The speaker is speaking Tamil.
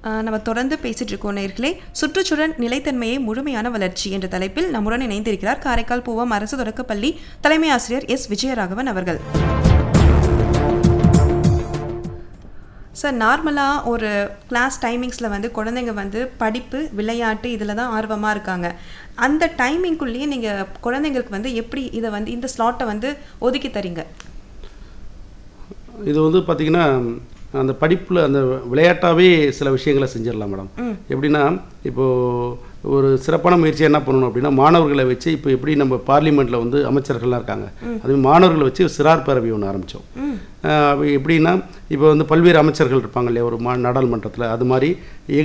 ஆஹ் நம்ம தொடர்ந்து பேசிட்டு இருக்கோம் நேர்களே சுற்றுச்சூழல் நிலைத்தன்மையை முழுமையான வளர்ச்சி என்ற தலைப்பில் நம்முடன் இணைந்திருக்கிறார் காரைக்கால் பூவம் அரசு தொடக்கப்பள்ளி தலைமை ஆசிரியர் எஸ் விஜயராகவன் அவர்கள் சார் நார்மலாக ஒரு கிளாஸ் டைமிங்ஸில் வந்து குழந்தைங்க வந்து படிப்பு விளையாட்டு இதில் தான் ஆர்வமாக இருக்காங்க அந்த டைமிங்குள்ளேயே நீங்கள் குழந்தைங்களுக்கு வந்து எப்படி இதை வந்து இந்த ஸ்லாட்டை வந்து ஒதுக்கி தரீங்க இது வந்து பார்த்திங்கன்னா அந்த படிப்பில் அந்த விளையாட்டாகவே சில விஷயங்களை செஞ்சிடலாம் மேடம் எப்படின்னா இப்போது ஒரு சிறப்பான முயற்சி என்ன பண்ணணும் அப்படின்னா மாணவர்களை வச்சு இப்போ எப்படி நம்ம பார்லிமெண்ட்டில் வந்து அமைச்சர்கள்லாம் இருக்காங்க அதுவே மாணவர்களை வச்சு சிறார் பேரவை ஒன்று ஆரம்பித்தோம் எப்படின்னா இப்போ வந்து பல்வேறு அமைச்சர்கள் இருப்பாங்க இல்லையா ஒரு மா நாடாளுமன்றத்தில் அது மாதிரி